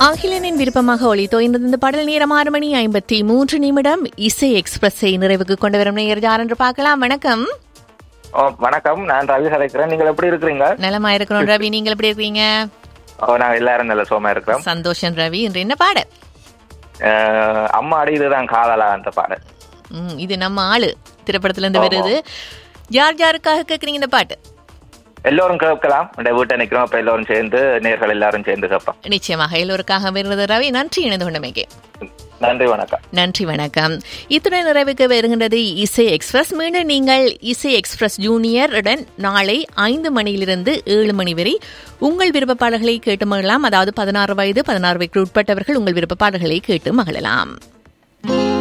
அகிலனின் விருப்பமாக ஒளித்தோ இந்த பாடல் நேரம் ஆறு மணி ஐம்பத்தி மூன்று நிமிடம் இசை எக்ஸ்பிரஸை நிறைவுக்கு கொண்டு வரும் நேயர் யார் என்று பார்க்கலாம் வணக்கம் ஓ வணக்கம் நான் ரவி கதைக்கிறேன் நீங்கள் எப்படி இருக்கிறீங்க நலமா இருக்கிறோம் ரவி நீங்கள் எப்படி இருக்கீங்க ஓ நாங்க எல்லாரும் நல்ல சோமா இருக்கிறோம் சந்தோஷம் ரவி இன்று என்ன பாடல் அஹ், அம்மாடி இதுதான் காதலா அந்த பாடல் ம், இது நம்ம ஆளு திரைப்படத்துல இருந்து வருது யார் யாருக்காக கேக்குறீங்க இந்த பாட்டு எல்லோரும் கேட்கலாம் இந்த வீட்டை நிக்கிறோம் அப்ப எல்லோரும் சேர்ந்து நேர்கள் எல்லாரும் சேர்ந்து கேட்போம் நிச்சயமாக எல்லோருக்காக வருவது ரவி நன்றி இணைந்து கொண்டமைக்கு நன்றி வணக்கம் நன்றி வணக்கம் இத்துடன் நிறைவுக்கு வருகின்றது இசை எக்ஸ்பிரஸ் மீண்டும் நீங்கள் இசை எக்ஸ்பிரஸ் ஜூனியர் உடன் நாளை ஐந்து மணியிலிருந்து ஏழு மணி வரை உங்கள் விருப்ப பாடல்களை கேட்டு மகிழலாம் அதாவது பதினாறு வயது பதினாறு வயதுக்கு உட்பட்டவர்கள் உங்கள் விருப்ப பாடல்களை கேட்டு மகிழலாம்